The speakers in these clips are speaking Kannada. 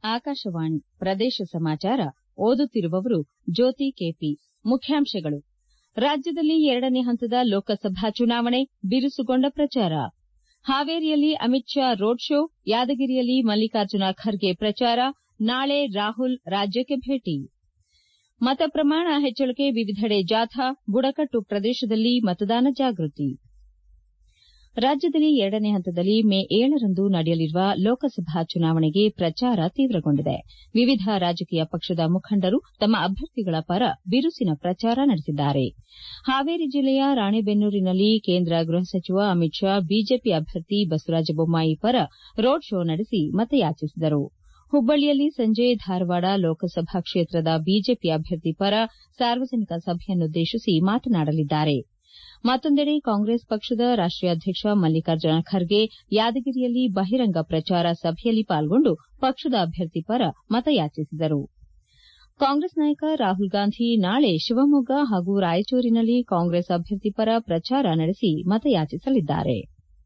ಆಕಾಶವಾಣಿ ಪ್ರದೇಶ ಸಮಾಚಾರ ಓದುತ್ತಿರುವವರು ಜ್ಯೋತಿ ಕೆಪಿ ಮುಖ್ಯಾಂಶಗಳು ರಾಜ್ಯದಲ್ಲಿ ಎರಡನೇ ಹಂತದ ಲೋಕಸಭಾ ಚುನಾವಣೆ ಬಿರುಸುಗೊಂಡ ಪ್ರಚಾರ ಹಾವೇರಿಯಲ್ಲಿ ಅಮಿತ್ ಶಾ ರೋಡ್ ಶೋ ಯಾದಗಿರಿಯಲ್ಲಿ ಮಲ್ಲಿಕಾರ್ಜುನ ಖರ್ಗೆ ಪ್ರಚಾರ ನಾಳೆ ರಾಹುಲ್ ರಾಜ್ಯಕ್ಕೆ ಭೇಟಿ ಮತ ಪ್ರಮಾಣ ಹೆಚ್ಚಳಕ್ಕೆ ವಿವಿಧೆಡೆ ಜಾಥಾ ಬುಡಕಟ್ಟು ಪ್ರದೇಶದಲ್ಲಿ ಮತದಾನ ಜಾಗೃತಿ ರಾಜ್ಯದಲ್ಲಿ ಎರಡನೇ ಹಂತದಲ್ಲಿ ಮೇ ಏಳರಂದು ನಡೆಯಲಿರುವ ಲೋಕಸಭಾ ಚುನಾವಣೆಗೆ ಪ್ರಚಾರ ತೀವ್ರಗೊಂಡಿದೆ ವಿವಿಧ ರಾಜಕೀಯ ಪಕ್ಷದ ಮುಖಂಡರು ತಮ್ಮ ಅಭ್ಯರ್ಥಿಗಳ ಪರ ಬಿರುಸಿನ ಪ್ರಚಾರ ನಡೆಸಿದ್ದಾರೆ ಹಾವೇರಿ ಜಿಲ್ಲೆಯ ರಾಣೆಬೆನ್ನೂರಿನಲ್ಲಿ ಕೇಂದ್ರ ಗೃಹ ಸಚಿವ ಅಮಿತ್ ಶಾ ಬಿಜೆಪಿ ಅಭ್ಯರ್ಥಿ ಬಸವರಾಜ ಬೊಮ್ಮಾಯಿ ಪರ ರೋಡ್ ಶೋ ನಡೆಸಿ ಮತಯಾಚಿಸಿದರು ಹುಬ್ಬಳ್ಳಿಯಲ್ಲಿ ಸಂಜೆ ಧಾರವಾಡ ಲೋಕಸಭಾ ಕ್ಷೇತ್ರದ ಬಿಜೆಪಿ ಅಭ್ಯರ್ಥಿ ಪರ ಸಾರ್ವಜನಿಕ ಸಭೆಯನ್ನುದ್ದೇಶಿಸಿ ಮಾತನಾಡಲಿದ್ದಾರೆ ಮತ್ತೊಂದೆಡೆ ಕಾಂಗ್ರೆಸ್ ಪಕ್ಷದ ರಾಷ್ಟೀಯ ಅಧ್ಯಕ್ಷ ಮಲ್ಲಿಕಾರ್ಜುನ ಖರ್ಗೆ ಯಾದಗಿರಿಯಲ್ಲಿ ಬಹಿರಂಗ ಪ್ರಚಾರ ಸಭೆಯಲ್ಲಿ ಪಾಲ್ಗೊಂಡು ಪಕ್ಷದ ಅಭ್ಯರ್ಥಿ ಪರ ಮತಯಾಚಿಸಿದರು ಕಾಂಗ್ರೆಸ್ ನಾಯಕ ರಾಹುಲ್ ಗಾಂಧಿ ನಾಳೆ ಶಿವಮೊಗ್ಗ ಹಾಗೂ ರಾಯಚೂರಿನಲ್ಲಿ ಕಾಂಗ್ರೆಸ್ ಅಭ್ಯರ್ಥಿ ಪರ ಪ್ರಚಾರ ನಡೆಸಿ ಮತಯಾಚಿಸಲಿದ್ದಾರೆ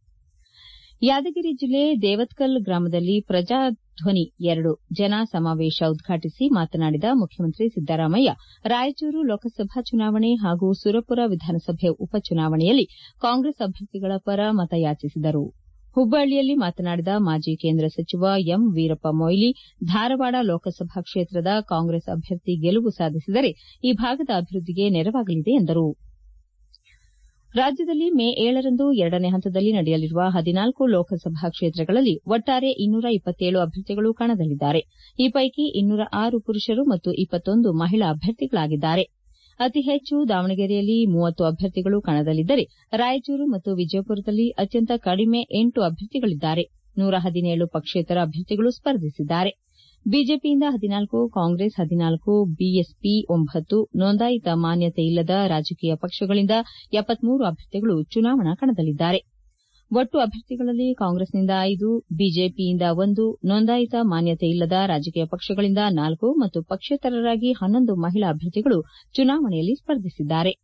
ಯಾದಗಿರಿ ಜಿಲ್ಲೆ ದೇವತ್ಕಲ್ ಗ್ರಾಮದಲ್ಲಿ ಪ್ರಜಾಧ್ವನಿ ಎರಡು ಜನ ಸಮಾವೇಶ ಉದ್ಘಾಟಿಸಿ ಮಾತನಾಡಿದ ಮುಖ್ಯಮಂತ್ರಿ ಸಿದ್ದರಾಮಯ್ಯ ರಾಯಚೂರು ಲೋಕಸಭಾ ಚುನಾವಣೆ ಹಾಗೂ ಸುರಪುರ ವಿಧಾನಸಭೆ ಉಪಚುನಾವಣೆಯಲ್ಲಿ ಕಾಂಗ್ರೆಸ್ ಅಭ್ಯರ್ಥಿಗಳ ಪರ ಮತಯಾಚಿಸಿದರು ಹುಬ್ಬಳ್ಳಿಯಲ್ಲಿ ಮಾತನಾಡಿದ ಮಾಜಿ ಕೇಂದ್ರ ಸಚಿವ ಎಂ ವೀರಪ್ಪ ಮೊಯ್ಲಿ ಧಾರವಾಡ ಲೋಕಸಭಾ ಕ್ಷೇತ್ರದ ಕಾಂಗ್ರೆಸ್ ಅಭ್ಯರ್ಥಿ ಗೆಲುವು ಸಾಧಿಸಿದರೆ ಈ ಭಾಗದ ಅಭಿವೃದ್ದಿಗೆ ನೆರವಾಗಲಿದೆ ಎಂದರು ರಾಜ್ಯದಲ್ಲಿ ಮೇ ಏಳರಂದು ಎರಡನೇ ಹಂತದಲ್ಲಿ ನಡೆಯಲಿರುವ ಹದಿನಾಲ್ಕು ಲೋಕಸಭಾ ಕ್ಷೇತ್ರಗಳಲ್ಲಿ ಒಟ್ಟಾರೆ ಇನ್ನೂರ ಇಪ್ಪತ್ತೇಳು ಅಭ್ಯರ್ಥಿಗಳು ಕಣದಲ್ಲಿದ್ದಾರೆ ಈ ಪೈಕಿ ಇನ್ನೂರ ಆರು ಪುರುಷರು ಮತ್ತು ಇಪ್ಪತ್ತೊಂದು ಮಹಿಳಾ ಅಭ್ಯರ್ಥಿಗಳಾಗಿದ್ದಾರೆ ಅತಿ ಹೆಚ್ಚು ದಾವಣಗೆರೆಯಲ್ಲಿ ಮೂವತ್ತು ಅಭ್ಯರ್ಥಿಗಳು ಕಣದಲ್ಲಿದ್ದರೆ ರಾಯಚೂರು ಮತ್ತು ವಿಜಯಪುರದಲ್ಲಿ ಅತ್ಯಂತ ಕಡಿಮೆ ಎಂಟು ಅಭ್ಯರ್ಥಿಗಳಿದ್ದಾರೆ ನೂರ ಹದಿನೇಳು ಪಕ್ಷೇತರ ಅಭ್ಯರ್ಥಿಗಳು ಸ್ಪರ್ಧಿಸಿದ್ದಾರೆ ಬಿಜೆಪಿಯಿಂದ ಹದಿನಾಲ್ಕು ಕಾಂಗ್ರೆಸ್ ಹದಿನಾಲ್ಕು ಬಿಎಸ್ಪಿ ಒಂಬತ್ತು ನೋಂದಾಯಿತ ಮಾನ್ಯತೆ ಇಲ್ಲದ ರಾಜಕೀಯ ಪಕ್ಷಗಳಿಂದ ಎಪ್ಪತ್ಮೂರು ಅಭ್ಯರ್ಥಿಗಳು ಚುನಾವಣಾ ಕಣದಲ್ಲಿದ್ದಾರೆ ಒಟ್ಟು ಅಭ್ಯರ್ಥಿಗಳಲ್ಲಿ ಕಾಂಗ್ರೆಸ್ನಿಂದ ಐದು ಬಿಜೆಪಿಯಿಂದ ಒಂದು ನೋಂದಾಯಿತ ಮಾನ್ಯತೆ ಇಲ್ಲದ ರಾಜಕೀಯ ಪಕ್ಷಗಳಿಂದ ನಾಲ್ಕು ಮತ್ತು ಪಕ್ಷೇತರರಾಗಿ ಹನ್ನೊಂದು ಮಹಿಳಾ ಅಭ್ಯರ್ಥಿಗಳು ಚುನಾವಣೆಯಲ್ಲಿ ಸ್ಪರ್ಧಿಸಿದ್ದಾರೆ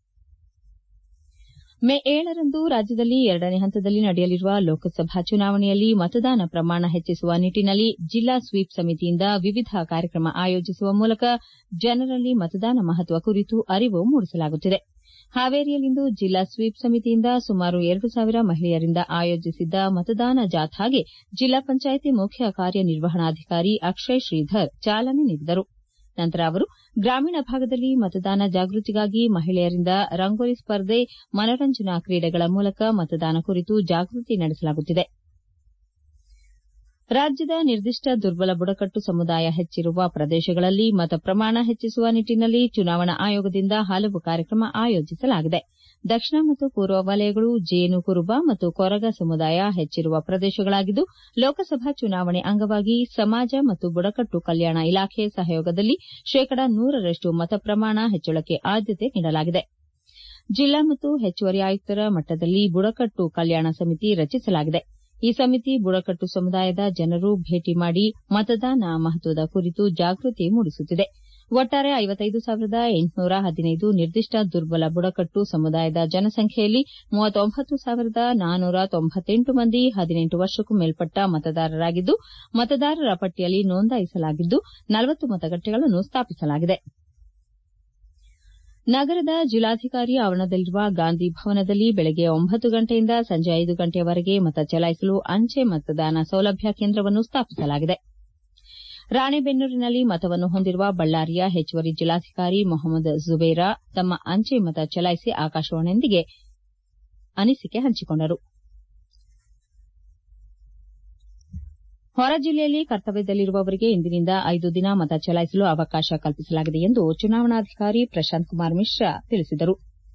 ಮೇ ಏಳರಂದು ರಾಜ್ಯದಲ್ಲಿ ಎರಡನೇ ಹಂತದಲ್ಲಿ ನಡೆಯಲಿರುವ ಲೋಕಸಭಾ ಚುನಾವಣೆಯಲ್ಲಿ ಮತದಾನ ಪ್ರಮಾಣ ಹೆಚ್ಚಿಸುವ ನಿಟ್ಟನಲ್ಲಿ ಜಿಲ್ಲಾ ಸ್ವೀಪ್ ಸಮಿತಿಯಿಂದ ವಿವಿಧ ಕಾರ್ಯಕ್ರಮ ಆಯೋಜಿಸುವ ಮೂಲಕ ಜನರಲ್ಲಿ ಮತದಾನ ಮಹತ್ವ ಕುರಿತು ಅರಿವು ಮೂಡಿಸಲಾಗುತ್ತಿದೆ ಹಾವೇರಿಯಲ್ಲಿಂದು ಜಿಲ್ಲಾ ಸ್ವೀಪ್ ಸಮಿತಿಯಿಂದ ಸುಮಾರು ಎರಡು ಸಾವಿರ ಮಹಿಳೆಯರಿಂದ ಆಯೋಜಿಸಿದ್ದ ಮತದಾನ ಜಾಥಾಗೆ ಜಿಲ್ಲಾ ಪಂಚಾಯಿತಿ ಮುಖ್ಯ ಕಾರ್ಯನಿರ್ವಹಣಾಧಿಕಾರಿ ಅಕ್ಷಯ್ ಶ್ರೀಧರ್ ಚಾಲನೆ ನೀಡಿದರು ನಂತರ ಅವರು ಗ್ರಾಮೀಣ ಭಾಗದಲ್ಲಿ ಮತದಾನ ಜಾಗೃತಿಗಾಗಿ ಮಹಿಳೆಯರಿಂದ ರಂಗೋಲಿ ಸ್ಪರ್ಧೆ ಮನರಂಜನಾ ಕ್ರೀಡೆಗಳ ಮೂಲಕ ಮತದಾನ ಕುರಿತು ಜಾಗೃತಿ ನಡೆಸಲಾಗುತ್ತಿದೆ ರಾಜ್ಯದ ನಿರ್ದಿಷ್ಟ ದುರ್ಬಲ ಬುಡಕಟ್ಟು ಸಮುದಾಯ ಹೆಚ್ಚಿರುವ ಪ್ರದೇಶಗಳಲ್ಲಿ ಮತ ಪ್ರಮಾಣ ಹೆಚ್ಚಿಸುವ ನಿಟ್ಟನಲ್ಲಿ ಚುನಾವಣಾ ಆಯೋಗದಿಂದ ಹಲವು ಕಾರ್ಯಕ್ರಮ ಆಯೋಜಿಸಲಾಗಿದೆ ದಕ್ಷಿಣ ಮತ್ತು ಪೂರ್ವ ವಲಯಗಳು ಜೇನು ಕುರುಬ ಮತ್ತು ಕೊರಗ ಸಮುದಾಯ ಹೆಚ್ಚಿರುವ ಪ್ರದೇಶಗಳಾಗಿದ್ದು ಲೋಕಸಭಾ ಚುನಾವಣೆ ಅಂಗವಾಗಿ ಸಮಾಜ ಮತ್ತು ಬುಡಕಟ್ಟು ಕಲ್ಯಾಣ ಇಲಾಖೆ ಸಹಯೋಗದಲ್ಲಿ ಶೇಕಡಾ ನೂರರಷ್ಟು ಮತ ಪ್ರಮಾಣ ಹೆಚ್ಚಳಕ್ಕೆ ಆದ್ಯತೆ ನೀಡಲಾಗಿದೆ ಜಿಲ್ಲಾ ಮತ್ತು ಹೆಚ್ಚುವರಿ ಆಯುಕ್ತರ ಮಟ್ಟದಲ್ಲಿ ಬುಡಕಟ್ಟು ಕಲ್ಯಾಣ ಸಮಿತಿ ರಚಿಸಲಾಗಿದೆ ಈ ಸಮಿತಿ ಬುಡಕಟ್ಟು ಸಮುದಾಯದ ಜನರು ಭೇಟಿ ಮಾಡಿ ಮತದಾನ ಮಹತ್ವದ ಕುರಿತು ಜಾಗೃತಿ ಮೂಡಿಸುತ್ತಿದೆ ಒಟ್ಟಾರೆ ಐವತ್ತೈದು ಸಾವಿರದ ಎಂಟುನೂರ ಹದಿನೈದು ನಿರ್ದಿಷ್ಟ ದುರ್ಬಲ ಬುಡಕಟ್ಟು ಸಮುದಾಯದ ಜನಸಂಖ್ಯೆಯಲ್ಲಿ ಮೂವತ್ತೊಂಬತ್ತು ಸಾವಿರದ ನಾನ್ನೂರ ತೊಂಬತ್ತೆಂಟು ಮಂದಿ ಹದಿನೆಂಟು ವರ್ಷಕ್ಕೂ ಮೇಲ್ಪಟ್ಟ ಮತದಾರರಾಗಿದ್ದು ಮತದಾರರ ಪಟ್ಟಿಯಲ್ಲಿ ನೋಂದಾಯಿಸಲಾಗಿದ್ದು ನಲವತ್ತು ಮತಗಟ್ಟೆಗಳನ್ನು ಸ್ಥಾಪಿಸಲಾಗಿದೆ ನಗರದ ಜಿಲ್ಲಾಧಿಕಾರಿ ಆವರಣದಲ್ಲಿರುವ ಗಾಂಧಿ ಭವನದಲ್ಲಿ ಬೆಳಗ್ಗೆ ಒಂಬತ್ತು ಗಂಟೆಯಿಂದ ಸಂಜೆ ಐದು ಗಂಟೆಯವರೆಗೆ ಮತ ಚಲಾಯಿಸಲು ಅಂಚೆ ಮತದಾನ ಸೌಲಭ್ಯ ಕೇಂದ್ರವನ್ನು ಸ್ಥಾಪಿಸಲಾಗಿದೆ ರಾಣೆಬೆನ್ನೂರಿನಲ್ಲಿ ಮತವನ್ನು ಹೊಂದಿರುವ ಬಳ್ಳಾರಿಯ ಹೆಚ್ಚುವರಿ ಜಿಲ್ಲಾಧಿಕಾರಿ ಮೊಹಮ್ಮದ್ ಜುಬೇರಾ ತಮ್ಮ ಅಂಚೆ ಮತ ಚಲಾಯಿಸಿ ಆಕಾಶವಾಣಿಯೊಂದಿಗೆ ಅನಿಸಿಕೆ ಹಂಚಿಕೊಂಡರು ಹೊರ ಜಿಲ್ಲೆಯಲ್ಲಿ ಕರ್ತವ್ಯದಲ್ಲಿರುವವರಿಗೆ ಇಂದಿನಿಂದ ಐದು ದಿನ ಮತ ಚಲಾಯಿಸಲು ಅವಕಾಶ ಕಲ್ಪಿಸಲಾಗಿದೆ ಎಂದು ಚುನಾವಣಾಧಿಕಾರಿ ಪ್ರಶಾಂತ್ ಕುಮಾರ್ ಮಿಶ್ರಾ ತಿಳಿಸಿದರು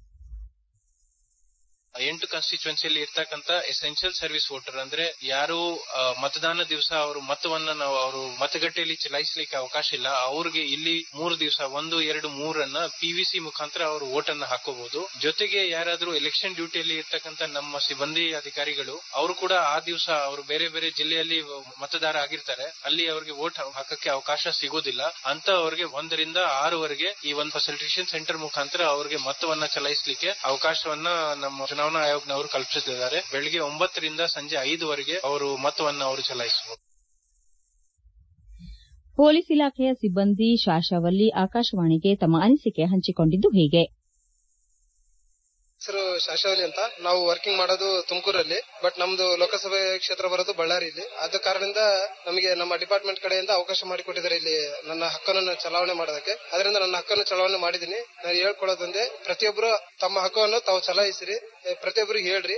ಎಂಟು ಕಾನ್ಸ್ಟಿಟ್ಯೂನ್ಸಿಯಲ್ಲಿ ಇರ್ತಕ್ಕಂತ ಎಸೆನ್ಷಿಯಲ್ ಸರ್ವಿಸ್ ವೋಟರ್ ಅಂದ್ರೆ ಯಾರು ಮತದಾನ ದಿವಸ ಅವರು ಮತವನ್ನ ನಾವು ಅವರು ಮತಗಟ್ಟೆಯಲ್ಲಿ ಚಲಾಯಿಸಲಿಕ್ಕೆ ಅವಕಾಶ ಇಲ್ಲ ಅವ್ರಿಗೆ ಇಲ್ಲಿ ಮೂರು ದಿವಸ ಒಂದು ಎರಡು ಮೂರನ್ನ ಪಿವಿಸಿ ಮುಖಾಂತರ ಅವರು ವೋಟ್ ಅನ್ನ ಹಾಕೋಬಹುದು ಜೊತೆಗೆ ಯಾರಾದ್ರೂ ಎಲೆಕ್ಷನ್ ಡ್ಯೂಟಿಯಲ್ಲಿ ಇರ್ತಕ್ಕಂತ ನಮ್ಮ ಸಿಬ್ಬಂದಿ ಅಧಿಕಾರಿಗಳು ಅವರು ಕೂಡ ಆ ದಿವಸ ಅವರು ಬೇರೆ ಬೇರೆ ಜಿಲ್ಲೆಯಲ್ಲಿ ಮತದಾರ ಆಗಿರ್ತಾರೆ ಅಲ್ಲಿ ಅವರಿಗೆ ವೋಟ್ ಹಾಕಕ್ಕೆ ಅವಕಾಶ ಸಿಗೋದಿಲ್ಲ ಅಂತ ಅವರಿಗೆ ಒಂದರಿಂದ ಆರವರೆಗೆ ಈ ಒಂದು ಫೆಸಿಲಿಟೇಷನ್ ಸೆಂಟರ್ ಮುಖಾಂತರ ಅವರಿಗೆ ಮತವನ್ನ ಚಲಾಯಿಸಲಿಕ್ಕೆ ಅವಕಾಶವನ್ನ ನಮ್ಮ ಚುನಾವಣಾ ಆಯೋಗನವರು ಕಲ್ಪಿಸಿದ್ದಾರೆ ಬೆಳಗ್ಗೆ ಒಂಬತ್ತರಿಂದ ಸಂಜೆ ಐದುವರೆಗೆ ಅವರು ಮತವನ್ನ ಅವರು ಚಲಾಯಿಸಬಹುದು ಪೊಲೀಸ್ ಇಲಾಖೆಯ ಸಿಬ್ಬಂದಿ ಶಾಶಾವಲ್ಲಿ ಆಕಾಶವಾಣಿಗೆ ತಮ್ಮ ಅನಿಸಿಕೆ ಹಂಚಿಕೊಂಡಿದ್ದು ಹೀಗೆ ಹೆಸರು ಶಾಶಾವಲಿ ಅಂತ ನಾವು ವರ್ಕಿಂಗ್ ಮಾಡೋದು ತುಮಕೂರಲ್ಲಿ ಬಟ್ ನಮ್ದು ಲೋಕಸಭೆ ಕ್ಷೇತ್ರ ಬರೋದು ಬಳ್ಳಾರಿಯಲ್ಲಿ ಆದ ಕಾರಣದಿಂದ ನಮಗೆ ನಮ್ಮ ಡಿಪಾರ್ಟ್ಮೆಂಟ್ ಕಡೆಯಿಂದ ಅವಕಾಶ ಮಾಡಿಕೊಟ್ಟಿದ್ದಾರೆ ಇಲ್ಲಿ ನನ್ನ ಹಕ್ಕನ್ನು ಚಲಾವಣೆ ಮಾಡೋದಕ್ಕೆ ಅದರಿಂದ ನನ್ನ ಹಕ್ಕನ್ನು ಚಲಾವಣೆ ಮಾಡಿದ್ದೀನಿ ನಾನು ಹೇಳ್ಕೊಳ್ಳೋದೊಂದೇ ಪ್ರತಿಯೊಬ್ಬರು ತಮ್ಮ ಹಕ್ಕನ್ನು ತಾವು ಚಲಾಯಿಸಿರಿ ಪ್ರತಿಯೊಬ್ಬರಿಗೆ ಹೇಳ್ರಿ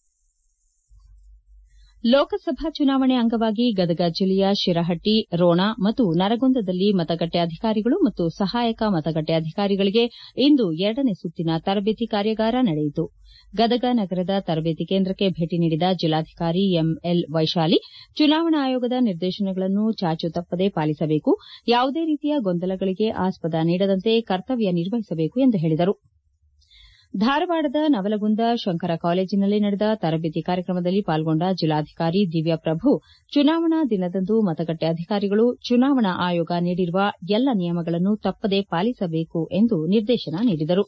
ಲೋಕಸಭಾ ಚುನಾವಣೆ ಅಂಗವಾಗಿ ಗದಗ ಜಿಲ್ಲೆಯ ಶಿರಹಟ್ಟಿ ರೋಣ ಮತ್ತು ನರಗುಂದದಲ್ಲಿ ಮತಗಟ್ಟೆ ಅಧಿಕಾರಿಗಳು ಮತ್ತು ಸಹಾಯಕ ಮತಗಟ್ಟೆ ಅಧಿಕಾರಿಗಳಿಗೆ ಇಂದು ಎರಡನೇ ಸುತ್ತಿನ ತರಬೇತಿ ಕಾರ್ಯಾಗಾರ ನಡೆಯಿತು ಗದಗ ನಗರದ ತರಬೇತಿ ಕೇಂದ್ರಕ್ಕೆ ಭೇಟಿ ನೀಡಿದ ಜಿಲ್ಲಾಧಿಕಾರಿ ಎಂಎಲ್ ವೈಶಾಲಿ ಚುನಾವಣಾ ಆಯೋಗದ ನಿರ್ದೇಶನಗಳನ್ನು ಚಾಚು ತಪ್ಪದೆ ಪಾಲಿಸಬೇಕು ಯಾವುದೇ ರೀತಿಯ ಗೊಂದಲಗಳಿಗೆ ಆಸ್ಪದ ನೀಡದಂತೆ ಕರ್ತವ್ಯ ನಿರ್ವಹಿಸಬೇಕು ಎಂದು ಹೇಳಿದರು ಧಾರವಾಡದ ನವಲಗುಂದ ಶಂಕರ ಕಾಲೇಜಿನಲ್ಲಿ ನಡೆದ ತರಬೇತಿ ಕಾರ್ಯಕ್ರಮದಲ್ಲಿ ಪಾಲ್ಗೊಂಡ ಜಿಲ್ಲಾಧಿಕಾರಿ ದಿವ್ಯಪ್ರಭು ಚುನಾವಣಾ ದಿನದಂದು ಮತಗಟ್ಟೆ ಅಧಿಕಾರಿಗಳು ಚುನಾವಣಾ ಆಯೋಗ ನೀಡಿರುವ ಎಲ್ಲ ನಿಯಮಗಳನ್ನು ತಪ್ಪದೆ ಪಾಲಿಸಬೇಕು ಎಂದು ನಿರ್ದೇಶನ ನೀಡಿದರು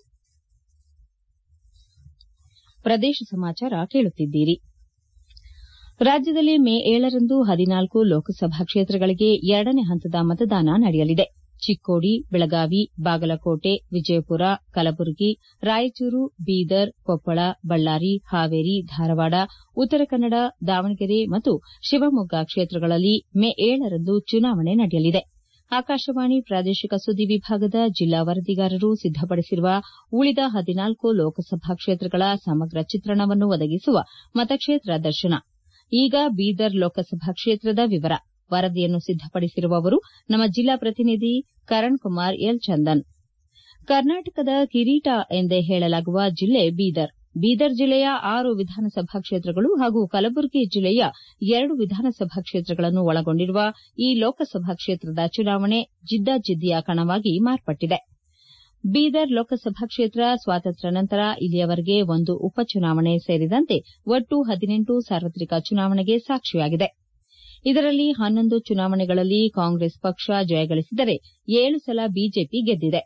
ಪ್ರದೇಶ ಸಮಾಚಾರ ಕೇಳುತ್ತಿದ್ದೀರಿ ರಾಜ್ಯದಲ್ಲಿ ಮೇ ಏಳರಂದು ಹದಿನಾಲ್ಕು ಲೋಕಸಭಾ ಕ್ಷೇತ್ರಗಳಿಗೆ ಎರಡನೇ ಹಂತದ ಮತದಾನ ನಡೆಯಲಿದೆ ಚಿಕ್ಕೋಡಿ ಬೆಳಗಾವಿ ಬಾಗಲಕೋಟೆ ವಿಜಯಪುರ ಕಲಬುರಗಿ ರಾಯಚೂರು ಬೀದರ್ ಕೊಪ್ಪಳ ಬಳ್ಳಾರಿ ಹಾವೇರಿ ಧಾರವಾಡ ಉತ್ತರ ಕನ್ನಡ ದಾವಣಗೆರೆ ಮತ್ತು ಶಿವಮೊಗ್ಗ ಕ್ಷೇತ್ರಗಳಲ್ಲಿ ಮೇ ಏಳರಂದು ಚುನಾವಣೆ ನಡೆಯಲಿದೆ ಆಕಾಶವಾಣಿ ಪ್ರಾದೇಶಿಕ ಸುದ್ದಿ ವಿಭಾಗದ ಜಿಲ್ಲಾ ವರದಿಗಾರರು ಸಿದ್ದಪಡಿಸಿರುವ ಉಳಿದ ಹದಿನಾಲ್ಕು ಲೋಕಸಭಾ ಕ್ಷೇತ್ರಗಳ ಸಮಗ್ರ ಚಿತ್ರಣವನ್ನು ಒದಗಿಸುವ ಮತಕ್ಷೇತ್ರ ದರ್ಶನ ಈಗ ಬೀದರ್ ಲೋಕಸಭಾ ಕ್ಷೇತ್ರದ ವಿವರ ವರದಿಯನ್ನು ಸಿದ್ದಪಡಿಸಿರುವವರು ನಮ್ಮ ಜಿಲ್ಲಾ ಪ್ರತಿನಿಧಿ ಕರಣ್ ಕುಮಾರ್ ಎಲ್ ಚಂದನ್ ಕರ್ನಾಟಕದ ಕಿರೀಟ ಎಂದೇ ಹೇಳಲಾಗುವ ಜಿಲ್ಲೆ ಬೀದರ್ ಬೀದರ್ ಜಿಲ್ಲೆಯ ಆರು ವಿಧಾನಸಭಾ ಕ್ಷೇತ್ರಗಳು ಹಾಗೂ ಕಲಬುರಗಿ ಜಿಲ್ಲೆಯ ಎರಡು ವಿಧಾನಸಭಾ ಕ್ಷೇತ್ರಗಳನ್ನು ಒಳಗೊಂಡಿರುವ ಈ ಲೋಕಸಭಾ ಕ್ಷೇತ್ರದ ಚುನಾವಣೆ ಜಿದ್ದಾಜಿದ್ದಿಯ ಕಣವಾಗಿ ಮಾರ್ಪಟ್ಟಿದೆ ಬೀದರ್ ಲೋಕಸಭಾ ಕ್ಷೇತ್ರ ಸ್ವಾತಂತ್ರ್ಯ ನಂತರ ಇಲ್ಲಿಯವರೆಗೆ ಒಂದು ಉಪಚುನಾವಣೆ ಸೇರಿದಂತೆ ಒಟ್ಟು ಹದಿನೆಂಟು ಸಾರ್ವತ್ರಿಕ ಚುನಾವಣೆಗೆ ಸಾಕ್ಷಿಯಾಗಿದೆ ಇದರಲ್ಲಿ ಹನ್ನೊಂದು ಚುನಾವಣೆಗಳಲ್ಲಿ ಕಾಂಗ್ರೆಸ್ ಪಕ್ಷ ಜಯಗಳಿಸಿದರೆ ಏಳು ಸಲ ಬಿಜೆಪಿ ಗೆದ್ದಿದೆ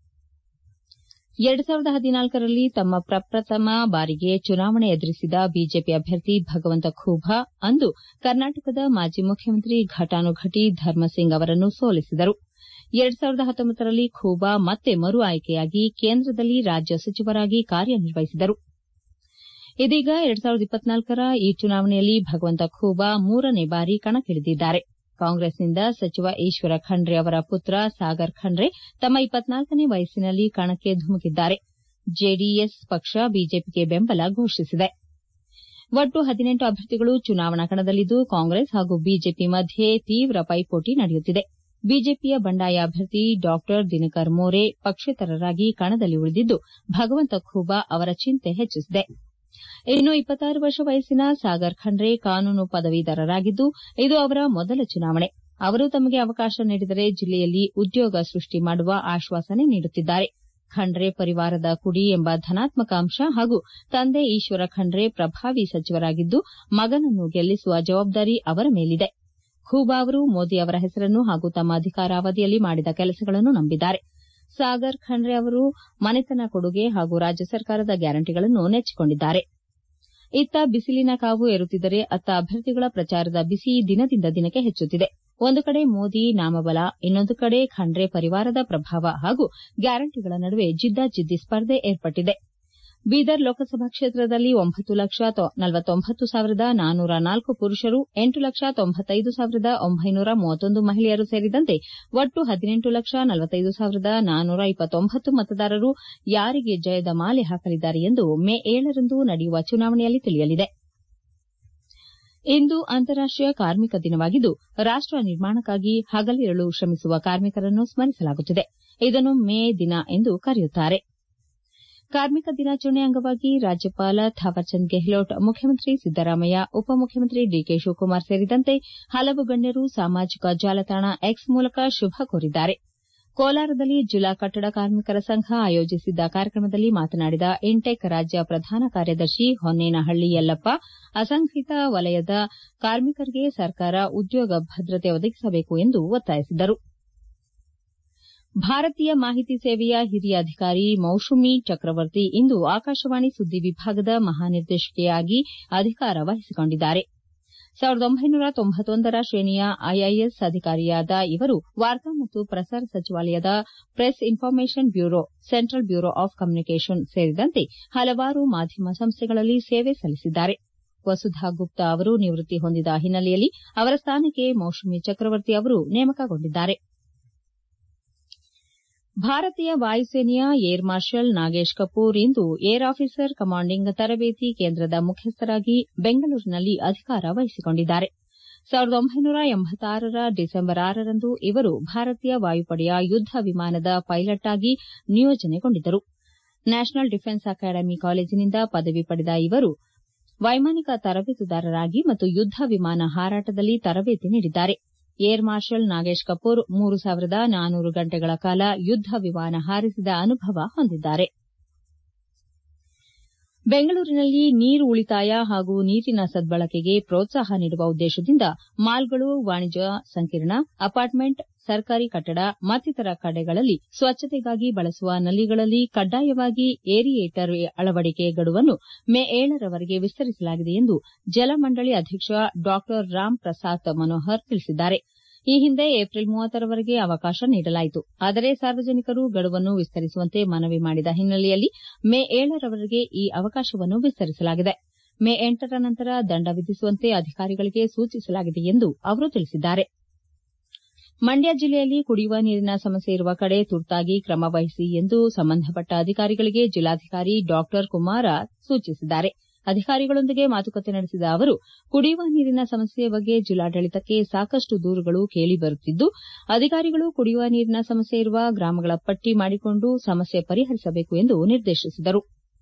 ಎರಡು ಸಾವಿರದ ಹದಿನಾಲ್ಕರಲ್ಲಿ ತಮ್ಮ ಪ್ರಪ್ರಥಮ ಬಾರಿಗೆ ಚುನಾವಣೆ ಎದುರಿಸಿದ ಬಿಜೆಪಿ ಅಭ್ಯರ್ಥಿ ಭಗವಂತ ಖೂಬಾ ಅಂದು ಕರ್ನಾಟಕದ ಮಾಜಿ ಮುಖ್ಯಮಂತ್ರಿ ಘಟಾನುಘಟಿ ಧರ್ಮಸಿಂಗ್ ಅವರನ್ನು ಸೋಲಿಸಿದರು ಎರಡು ಸಾವಿರದ ಹತ್ತೊಂಬತ್ತರಲ್ಲಿ ಖೂಬಾ ಮತ್ತೆ ಮರು ಆಯ್ಕೆಯಾಗಿ ಕೇಂದ್ರದಲ್ಲಿ ರಾಜ್ಯ ಸಚಿವರಾಗಿ ಕಾರ್ಯನಿರ್ವಹಿಸಿದರು ಇದೀಗ ಎರಡು ಸಾವಿರದ ಇಪ್ಪತ್ನಾಲ್ಕರ ಈ ಚುನಾವಣೆಯಲ್ಲಿ ಭಗವಂತ ಖೂಬಾ ಮೂರನೇ ಬಾರಿ ಕಣಕ್ಕಿಳಿದಿದ್ದಾರೆ ಕಾಂಗ್ರೆಸ್ನಿಂದ ಸಚಿವ ಈಶ್ವರ ಖಂಡ್ರೆ ಅವರ ಪುತ್ರ ಸಾಗರ್ ಖಂಡ್ರೆ ತಮ್ಮ ಇಪ್ಪತ್ನಾಲ್ಕನೇ ವಯಸ್ಸಿನಲ್ಲಿ ಕಣಕ್ಕೆ ಧುಮುಕಿದ್ದಾರೆ ಜೆಡಿಎಸ್ ಪಕ್ಷ ಬಿಜೆಪಿಗೆ ಬೆಂಬಲ ಘೋಷಿಸಿದೆ ಒಟ್ಟು ಹದಿನೆಂಟು ಅಭ್ಯರ್ಥಿಗಳು ಚುನಾವಣಾ ಕಣದಲ್ಲಿದ್ದು ಕಾಂಗ್ರೆಸ್ ಹಾಗೂ ಬಿಜೆಪಿ ಮಧ್ಯೆ ತೀವ್ರ ಪೈಪೋಟಿ ನಡೆಯುತ್ತಿದೆ ಬಿಜೆಪಿಯ ಬಂಡಾಯ ಅಭ್ಯರ್ಥಿ ಡಾ ದಿನಕರ್ ಮೋರೆ ಪಕ್ಷೇತರರಾಗಿ ಕಣದಲ್ಲಿ ಉಳಿದಿದ್ದು ಭಗವಂತ ಖೂಬಾ ಅವರ ಚಿಂತೆ ಹೆಚ್ಚಿಸಿದೆ ಇನ್ನು ಇಪ್ಪತ್ತಾರು ವರ್ಷ ವಯಸ್ಸಿನ ಸಾಗರ್ ಖಂಡ್ರೆ ಕಾನೂನು ಪದವೀಧರರಾಗಿದ್ದು ಇದು ಅವರ ಮೊದಲ ಚುನಾವಣೆ ಅವರು ತಮಗೆ ಅವಕಾಶ ನೀಡಿದರೆ ಜಿಲ್ಲೆಯಲ್ಲಿ ಉದ್ಯೋಗ ಸೃಷ್ಟಿ ಮಾಡುವ ಆಶ್ವಾಸನೆ ನೀಡುತ್ತಿದ್ದಾರೆ ಖಂಡ್ರೆ ಪರಿವಾರದ ಕುಡಿ ಎಂಬ ಧನಾತ್ಮಕ ಅಂಶ ಹಾಗೂ ತಂದೆ ಈಶ್ವರ ಖಂಡ್ರೆ ಪ್ರಭಾವಿ ಸಚಿವರಾಗಿದ್ದು ಮಗನನ್ನು ಗೆಲ್ಲಿಸುವ ಜವಾಬ್ದಾರಿ ಅವರ ಮೇಲಿದೆ ಖೂಬಾ ಅವರು ಮೋದಿ ಅವರ ಹೆಸರನ್ನು ಹಾಗೂ ತಮ್ಮ ಅಧಿಕಾರಾವಧಿಯಲ್ಲಿ ಮಾಡಿದ ಕೆಲಸಗಳನ್ನು ನಂಬಿದ್ದಾರೆ ಸಾಗರ್ ಖಂಡ್ರೆ ಅವರು ಮನೆತನ ಕೊಡುಗೆ ಹಾಗೂ ರಾಜ್ಯ ಸರ್ಕಾರದ ಗ್ಯಾರಂಟಿಗಳನ್ನು ನೆಚ್ಚಿಕೊಂಡಿದ್ದಾರೆ ಇತ್ತ ಬಿಸಿಲಿನ ಕಾವು ಏರುತ್ತಿದ್ದರೆ ಅತ್ತ ಅಭ್ಯರ್ಥಿಗಳ ಪ್ರಚಾರದ ಬಿಸಿ ದಿನದಿಂದ ದಿನಕ್ಕೆ ಹೆಚ್ಚುತ್ತಿದೆ ಒಂದು ಕಡೆ ಮೋದಿ ನಾಮಬಲ ಇನ್ನೊಂದು ಕಡೆ ಖಂಡ್ರೆ ಪರಿವಾರದ ಪ್ರಭಾವ ಹಾಗೂ ಗ್ಯಾರಂಟಿಗಳ ನಡುವೆ ಜಿದ್ದಾಜಿದ್ದಿ ಸ್ಪರ್ಧೆ ಏರ್ಪಟ್ಟಿದೆ ಬೀದರ್ ಲೋಕಸಭಾ ಕ್ಷೇತ್ರದಲ್ಲಿ ಒಂಬತ್ತು ಲಕ್ಷ ನಲವತ್ತೊಂಬತ್ತು ಸಾವಿರದ ನಾನ್ನೂರ ನಾಲ್ಕು ಪುರುಷರು ಎಂಟು ಲಕ್ಷ ತೊಂಬತ್ತೈದು ಸಾವಿರದ ಒಂಬೈನೂರ ಮೂವತ್ತೊಂದು ಮಹಿಳೆಯರು ಸೇರಿದಂತೆ ಒಟ್ಟು ಹದಿನೆಂಟು ಲಕ್ಷ ನಲವತ್ತೈದು ಸಾವಿರದ ನಾನ್ನೂರ ಇಪ್ಪತ್ತೊಂಬತ್ತು ಮತದಾರರು ಯಾರಿಗೆ ಜಯದ ಮಾಲೆ ಹಾಕಲಿದ್ದಾರೆ ಎಂದು ಮೇ ಏಳರಂದು ನಡೆಯುವ ಚುನಾವಣೆಯಲ್ಲಿ ತಿಳಿಯಲಿದೆ ಇಂದು ಅಂತಾರಾಷ್ಟೀಯ ಕಾರ್ಮಿಕ ದಿನವಾಗಿದ್ದು ರಾಷ್ಟ ನಿರ್ಮಾಣಕ್ಕಾಗಿ ಹಗಲಿರುಳು ಶ್ರಮಿಸುವ ಕಾರ್ಮಿಕರನ್ನು ಸ್ಮರಿಸಲಾಗುತ್ತಿದೆ ಇದನ್ನು ಮೇ ದಿನ ಎಂದು ಕರೆಯುತ್ತಾರೆ ಕಾರ್ಮಿಕ ದಿನಾಚರಣೆ ಅಂಗವಾಗಿ ರಾಜ್ಯಪಾಲ ಥಾವರ್ಚಂದ್ ಗೆಹ್ಲೋಟ್ ಮುಖ್ಯಮಂತ್ರಿ ಸಿದ್ದರಾಮಯ್ಯ ಉಪಮುಖ್ಯಮಂತ್ರಿ ಡಿಕೆ ಶಿವಕುಮಾರ್ ಸೇರಿದಂತೆ ಹಲವು ಗಣ್ಯರು ಸಾಮಾಜಿಕ ಜಾಲತಾಣ ಎಕ್ಸ್ ಮೂಲಕ ಶುಭ ಕೋರಿದ್ದಾರೆ ಕೋಲಾರದಲ್ಲಿ ಜಿಲ್ಲಾ ಕಟ್ಟಡ ಕಾರ್ಮಿಕರ ಸಂಘ ಆಯೋಜಿಸಿದ್ದ ಕಾರ್ಯಕ್ರಮದಲ್ಲಿ ಮಾತನಾಡಿದ ಇಂಟೆಕ್ ರಾಜ್ಯ ಪ್ರಧಾನ ಕಾರ್ಯದರ್ಶಿ ಹೊನ್ನೇನಹಳ್ಳಿ ಯಲ್ಲಪ್ಪ ಅಸಂಘಟಿತ ವಲಯದ ಕಾರ್ಮಿಕರಿಗೆ ಸರ್ಕಾರ ಉದ್ಯೋಗ ಭದ್ರತೆ ಒದಗಿಸಬೇಕು ಎಂದು ಒತ್ತಾಯಿಸಿದರು ಭಾರತೀಯ ಮಾಹಿತಿ ಸೇವೆಯ ಹಿರಿಯ ಅಧಿಕಾರಿ ಮೌಶುಮಿ ಚಕ್ರವರ್ತಿ ಇಂದು ಆಕಾಶವಾಣಿ ಸುದ್ದಿ ವಿಭಾಗದ ಮಹಾನಿರ್ದೇಶಕಿಯಾಗಿ ಅಧಿಕಾರ ವಹಿಸಿಕೊಂಡಿದ್ದಾರೆ ಸಾವಿರದ ಒಂಬೈನೂರ ತೊಂಬತ್ತೊಂದರ ಶ್ರೇಣಿಯ ಐಐಎಸ್ ಅಧಿಕಾರಿಯಾದ ಇವರು ವಾರ್ತಾ ಮತ್ತು ಪ್ರಸಾರ ಸಚಿವಾಲಯದ press information bureau central bureau of communication ಸೇರಿದಂತೆ ಹಲವಾರು ಮಾಧ್ಯಮ ಸಂಸ್ಥೆಗಳಲ್ಲಿ ಸೇವೆ ಸಲ್ಲಿಸಿದ್ದಾರೆ ವಸುಧಾ ಗುಪ್ತಾ ಅವರು ನಿವೃತ್ತಿ ಹೊಂದಿದ ಹಿನ್ನೆಲೆಯಲ್ಲಿ ಅವರ ಸ್ಥಾನಕ್ಕೆ ಮೌಸುಮಿ ಚಕ್ರವರ್ತಿ ಅವರು ನೇಮಕಗೊಂಡಿದ್ದಾರೆ ಭಾರತೀಯ ವಾಯುಸೇನೆಯ ಏರ್ ಮಾರ್ಷಲ್ ನಾಗೇಶ್ ಕಪೂರ್ ಇಂದು ಏರ್ ಆಫೀಸರ್ ಕಮಾಂಡಿಂಗ್ ತರಬೇತಿ ಕೇಂದ್ರದ ಮುಖ್ಯಸ್ಥರಾಗಿ ಬೆಂಗಳೂರಿನಲ್ಲಿ ಅಧಿಕಾರ ವಹಿಸಿಕೊಂಡಿದ್ದಾರೆ ಸಾವಿರದ ಒಂಬೈನೂರ ಎಂಬತ್ತಾರರ ಡಿಸೆಂಬರ್ ಆರರಂದು ಇವರು ಭಾರತೀಯ ವಾಯುಪಡೆಯ ಯುದ್ದ ವಿಮಾನದ ಪೈಲಟ್ ಆಗಿ ನಿಯೋಜನೆಗೊಂಡಿದ್ದರು ನ್ಯಾಷನಲ್ ಡಿಫೆನ್ಸ್ ಅಕಾಡೆಮಿ ಕಾಲೇಜಿನಿಂದ ಪದವಿ ಪಡೆದ ಇವರು ವೈಮಾನಿಕ ತರಬೇತುದಾರರಾಗಿ ಮತ್ತು ಯುದ್ದ ವಿಮಾನ ಹಾರಾಟದಲ್ಲಿ ತರಬೇತಿ ನೀಡಿದ್ದಾರೆ ಏರ್ ಮಾರ್ಷಲ್ ನಾಗೇಶ್ ಕಪೂರ್ ಮೂರು ಸಾವಿರದ ನಾನೂರು ಗಂಟೆಗಳ ಕಾಲ ಯುದ್ದ ವಿಮಾನ ಹಾರಿಸಿದ ಅನುಭವ ಹೊಂದಿದ್ದಾರೆ ಬೆಂಗಳೂರಿನಲ್ಲಿ ನೀರು ಉಳಿತಾಯ ಹಾಗೂ ನೀರಿನ ಸದ್ಬಳಕೆಗೆ ಪ್ರೋತ್ಸಾಹ ನೀಡುವ ಉದ್ದೇಶದಿಂದ ಮಾಲ್ಗಳು ವಾಣಿಜ್ಯ ಸಂಕೀರ್ಣ ಅಪಾರ್ಟ್ಮೆಂಟ್ ಸರ್ಕಾರಿ ಕಟ್ಟಡ ಮತ್ತಿತರ ಕಡೆಗಳಲ್ಲಿ ಸ್ವಚ್ಛತೆಗಾಗಿ ಬಳಸುವ ನಲ್ಲಿಗಳಲ್ಲಿ ಕಡ್ಡಾಯವಾಗಿ ಏರಿಯೇಟರ್ ಅಳವಡಿಕೆ ಗಡುವನ್ನು ಮೇ ಏಳರವರೆಗೆ ವಿಸ್ತರಿಸಲಾಗಿದೆ ಎಂದು ಜಲಮಂಡಳಿ ಅಧ್ಯಕ್ಷ ಡಾ ರಾಮ್ ಪ್ರಸಾತ್ ಮನೋಹರ್ ತಿಳಿಸಿದ್ದಾರೆ ಈ ಹಿಂದೆ ಏಪ್ರಿಲ್ ಮೂವತ್ತರವರೆಗೆ ಅವಕಾಶ ನೀಡಲಾಯಿತು ಆದರೆ ಸಾರ್ವಜನಿಕರು ಗಡುವನ್ನು ವಿಸ್ತರಿಸುವಂತೆ ಮನವಿ ಮಾಡಿದ ಹಿನ್ನೆಲೆಯಲ್ಲಿ ಮೇ ಏಳರವರೆಗೆ ಈ ಅವಕಾಶವನ್ನು ವಿಸ್ತರಿಸಲಾಗಿದೆ ಮೇ ಎಂಟರ ನಂತರ ದಂಡ ವಿಧಿಸುವಂತೆ ಅಧಿಕಾರಿಗಳಿಗೆ ಸೂಚಿಸಲಾಗಿದೆ ಎಂದು ಅವರು ತಿಳಿಸಿದ್ದಾರೆ ಮಂಡ್ಯ ಜಿಲ್ಲೆಯಲ್ಲಿ ಕುಡಿಯುವ ನೀರಿನ ಸಮಸ್ಯೆ ಇರುವ ಕಡೆ ತುರ್ತಾಗಿ ಕ್ರಮ ವಹಿಸಿ ಎಂದು ಸಂಬಂಧಪಟ್ಟ ಅಧಿಕಾರಿಗಳಿಗೆ ಜಿಲ್ಲಾಧಿಕಾರಿ ಡಾ ಕುಮಾರ ಸೂಚಿಸಿದ್ದಾರೆ ಅಧಿಕಾರಿಗಳೊಂದಿಗೆ ಮಾತುಕತೆ ನಡೆಸಿದ ಅವರು ಕುಡಿಯುವ ನೀರಿನ ಸಮಸ್ಯೆ ಬಗ್ಗೆ ಜಿಲ್ಲಾಡಳಿತಕ್ಕೆ ಸಾಕಷ್ಟು ದೂರುಗಳು ಕೇಳಿಬರುತ್ತಿದ್ದು ಅಧಿಕಾರಿಗಳು ಕುಡಿಯುವ ನೀರಿನ ಸಮಸ್ಯೆ ಇರುವ ಗ್ರಾಮಗಳ ಪಟ್ಟಿ ಮಾಡಿಕೊಂಡು ಸಮಸ್ಯೆ ಪರಿಹರಿಸಬೇಕು ಎಂದು ನಿರ್ದೇಶಿಸಿದರು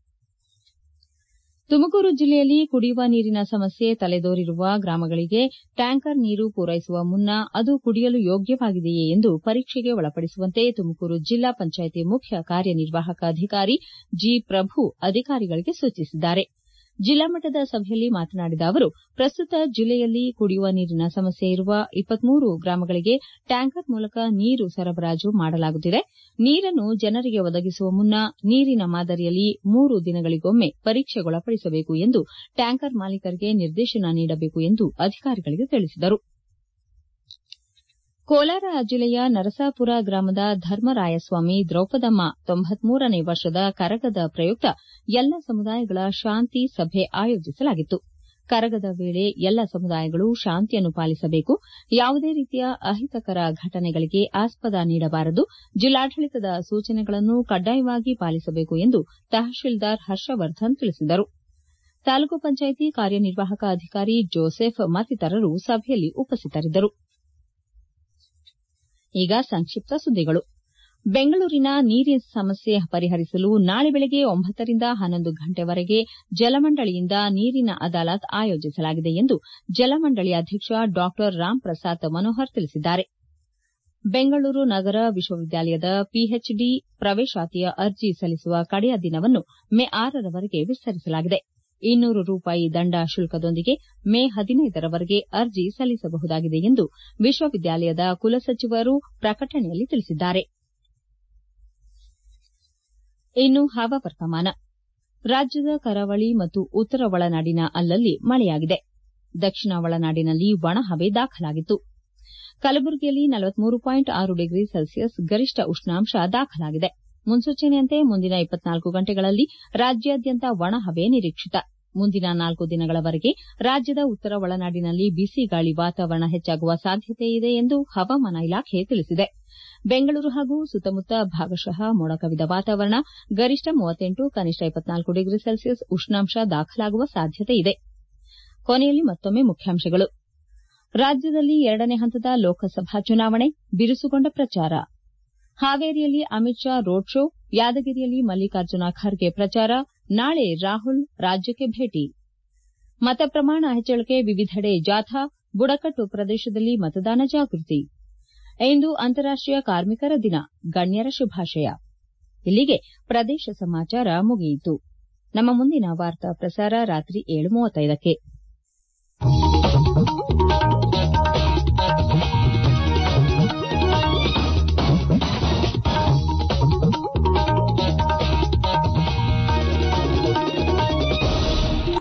ತುಮಕೂರು ಜಿಲ್ಲೆಯಲ್ಲಿ ಕುಡಿಯುವ ನೀರಿನ ಸಮಸ್ಯೆ ತಲೆದೋರಿರುವ ಗ್ರಾಮಗಳಿಗೆ ಟ್ಯಾಂಕರ್ ನೀರು ಪೂರೈಸುವ ಮುನ್ನ ಅದು ಕುಡಿಯಲು ಯೋಗ್ಯವಾಗಿದೆಯೇ ಎಂದು ಪರೀಕ್ಷೆಗೆ ಒಳಪಡಿಸುವಂತೆ ತುಮಕೂರು ಜಿಲ್ಲಾ ಪಂಚಾಯಿತಿ ಮುಖ್ಯ ಕಾರ್ಯನಿರ್ವಾಹಕ ಅಧಿಕಾರಿ ಜಿ ಪ್ರಭು ಅಧಿಕಾರಿಗಳಿಗೆ ಸೂಚಿಸಿದ್ದಾರೆ ಜಿಲ್ಲಾ ಮಟ್ಟದ ಸಭೆಯಲ್ಲಿ ಮಾತನಾಡಿದ ಅವರು ಪ್ರಸ್ತುತ ಜಿಲ್ಲೆಯಲ್ಲಿ ಕುಡಿಯುವ ನೀರಿನ ಸಮಸ್ಯೆ ಇರುವ ಇಪ್ಪತ್ಮೂರು ಗ್ರಾಮಗಳಿಗೆ ಟ್ಯಾಂಕರ್ ಮೂಲಕ ನೀರು ಸರಬರಾಜು ಮಾಡಲಾಗುತ್ತಿದೆ ನೀರನ್ನು ಜನರಿಗೆ ಒದಗಿಸುವ ಮುನ್ನ ನೀರಿನ ಮಾದರಿಯಲ್ಲಿ ಮೂರು ದಿನಗಳಿಗೊಮ್ಮೆ ಪರೀಕ್ಷೆಗೊಳಪಡಿಸಬೇಕು ಎಂದು ಟ್ಯಾಂಕರ್ ಮಾಲೀಕರಿಗೆ ನಿರ್ದೇಶನ ನೀಡಬೇಕು ಎಂದು ಅಧಿಕಾರಿಗಳಿಗೆ ತಿಳಿಸಿದರು ಕೋಲಾರ ಜಿಲ್ಲೆಯ ನರಸಾಪುರ ಗ್ರಾಮದ ಧರ್ಮರಾಯಸ್ವಾಮಿ ದ್ರೌಪದಮ್ಮ ತೊಂಬತ್ಮೂರನೇ ವರ್ಷದ ಕರಗದ ಪ್ರಯುಕ್ತ ಎಲ್ಲ ಸಮುದಾಯಗಳ ಶಾಂತಿ ಸಭೆ ಆಯೋಜಿಸಲಾಗಿತ್ತು ಕರಗದ ವೇಳೆ ಎಲ್ಲ ಸಮುದಾಯಗಳು ಶಾಂತಿಯನ್ನು ಪಾಲಿಸಬೇಕು ಯಾವುದೇ ರೀತಿಯ ಅಹಿತಕರ ಘಟನೆಗಳಿಗೆ ಆಸ್ಪದ ನೀಡಬಾರದು ಜಿಲ್ಲಾಡಳಿತದ ಸೂಚನೆಗಳನ್ನು ಕಡ್ಡಾಯವಾಗಿ ಪಾಲಿಸಬೇಕು ಎಂದು ತಹಶೀಲ್ದಾರ್ ಹರ್ಷವರ್ಧನ್ ತಿಳಿಸಿದರು ತಾಲೂಕು ಪಂಚಾಯಿತಿ ಕಾರ್ಯನಿರ್ವಾಹಕ ಅಧಿಕಾರಿ ಜೋಸೆಫ್ ಮತ್ತಿತರರು ಸಭೆಯಲ್ಲಿ ಉಪಸ್ಥಿತರಿದ್ದರು ಈಗ ಸಂಕ್ಷಿಪ್ತ ಸುದ್ದಿಗಳು ಬೆಂಗಳೂರಿನ ನೀರಿನ ಸಮಸ್ಯೆ ಪರಿಹರಿಸಲು ನಾಳೆ ಬೆಳಗ್ಗೆ ಒಂಬತ್ತರಿಂದ ಹನ್ನೊಂದು ಗಂಟೆವರೆಗೆ ಜಲಮಂಡಳಿಯಿಂದ ನೀರಿನ ಅದಾಲತ್ ಆಯೋಜಿಸಲಾಗಿದೆ ಎಂದು ಜಲಮಂಡಳಿ ಅಧ್ಯಕ್ಷ ಡಾ ರಾಮ್ ಪ್ರಸಾತ್ ಮನೋಹರ್ ತಿಳಿಸಿದ್ದಾರೆ ಬೆಂಗಳೂರು ನಗರ ವಿಶ್ವವಿದ್ಯಾಲಯದ ಪಿಎಚ್ಡಿ ಪ್ರವೇಶಾತಿಯ ಅರ್ಜಿ ಸಲ್ಲಿಸುವ ಕಡೆಯ ದಿನವನ್ನು ಮೇ ಆರರವರೆಗೆ ವಿಸ್ತರಿಸಲಾಗಿದೆ ಇನ್ನೂರು ರೂಪಾಯಿ ದಂಡ ಶುಲ್ಕದೊಂದಿಗೆ ಮೇ ಹದಿನೈದರವರೆಗೆ ಅರ್ಜಿ ಸಲ್ಲಿಸಬಹುದಾಗಿದೆ ಎಂದು ವಿಶ್ವವಿದ್ಯಾಲಯದ ಕುಲಸಚಿವರು ಪ್ರಕಟಣೆಯಲ್ಲಿ ತಿಳಿಸಿದ್ದಾರೆ ಇನ್ನು ಹವಾವರ್ತಮಾನ ರಾಜ್ಯದ ಕರಾವಳಿ ಮತ್ತು ಉತ್ತರ ಒಳನಾಡಿನ ಅಲ್ಲಲ್ಲಿ ಮಳೆಯಾಗಿದೆ ದಕ್ಷಿಣ ಒಳನಾಡಿನಲ್ಲಿ ಒಣಹವೆ ದಾಖಲಾಗಿತ್ತು ಕಲಬುರಗಿಯಲ್ಲಿ ನಲವತ್ಮೂರು ಪಾಯಿಂಟ್ ಆರು ಡಿಗ್ರಿ ಸೆಲ್ಸಿಯಸ್ ಗರಿಷ್ಠ ಉಷ್ಣಾಂಶ ದಾಖಲಾಗಿದೆ ಮುನ್ಸೂಚನೆಯಂತೆ ಮುಂದಿನ ಇಪ್ಪತ್ನಾಲ್ಕು ಗಂಟೆಗಳಲ್ಲಿ ರಾಜ್ಯಾದ್ಯಂತ ಒಣಹವೆ ನಿರೀಕ್ಷಿತ ಮುಂದಿನ ನಾಲ್ಕು ದಿನಗಳವರೆಗೆ ರಾಜ್ಯದ ಉತ್ತರ ಒಳನಾಡಿನಲ್ಲಿ ಬಿಸಿ ಗಾಳಿ ವಾತಾವರಣ ಹೆಚ್ಚಾಗುವ ಸಾಧ್ಯತೆ ಇದೆ ಎಂದು ಹವಾಮಾನ ಇಲಾಖೆ ತಿಳಿಸಿದೆ ಬೆಂಗಳೂರು ಹಾಗೂ ಸುತ್ತಮುತ್ತ ಭಾಗಶಃ ಮೋಡ ಕವಿದ ವಾತಾವರಣ ಗರಿಷ್ಠ ಮೂವತ್ತೆಂಟು ಕನಿಷ್ಠ ಇಪ್ಪತ್ನಾಲ್ಕು ಡಿಗ್ರಿ ಸೆಲ್ಸಿಯಸ್ ಉಷ್ಣಾಂಶ ದಾಖಲಾಗುವ ಸಾಧ್ಯತೆ ಇದೆ ಕೊನೆಯಲ್ಲಿ ಮತ್ತೊಮ್ಮೆ ಮುಖ್ಯಾಂಶಗಳು ರಾಜ್ಯದಲ್ಲಿ ಎರಡನೇ ಹಂತದ ಲೋಕಸಭಾ ಚುನಾವಣೆ ಬಿರುಸುಗೊಂಡ ಪ್ರಚಾರ ಹಾವೇರಿಯಲ್ಲಿ ಅಮಿತ್ ಶಾ ರೋಡ್ ಶೋ ಯಾದಗಿರಿಯಲ್ಲಿ ಮಲ್ಲಿಕಾರ್ಜುನ ಖರ್ಗೆ ಪ್ರಚಾರ ನಾಳೆ ರಾಹುಲ್ ರಾಜ್ಯಕ್ಕೆ ಭೇಟಿ ಮತ ಪ್ರಮಾಣ ಹೆಚ್ಚಳಕ್ಕೆ ವಿವಿಧೆಡೆ ಜಾಥಾ ಬುಡಕಟ್ಟು ಪ್ರದೇಶದಲ್ಲಿ ಮತದಾನ ಜಾಗೃತಿ ಇಂದು ಅಂತಾರಾಷ್ಟೀಯ ಕಾರ್ಮಿಕರ ದಿನ ಗಣ್ಯರ ಶುಭಾಶಯ ಇಲ್ಲಿಗೆ ಪ್ರದೇಶ ಸಮಾಚಾರ ಮುಗಿಯಿತು ನಮ್ಮ ಮುಂದಿನ ವಾರ್ತಾ ಪ್ರಸಾರ ರಾತ್ರಿ ಏಳು ಮೂವತ್ತೈದಕ್ಕೆ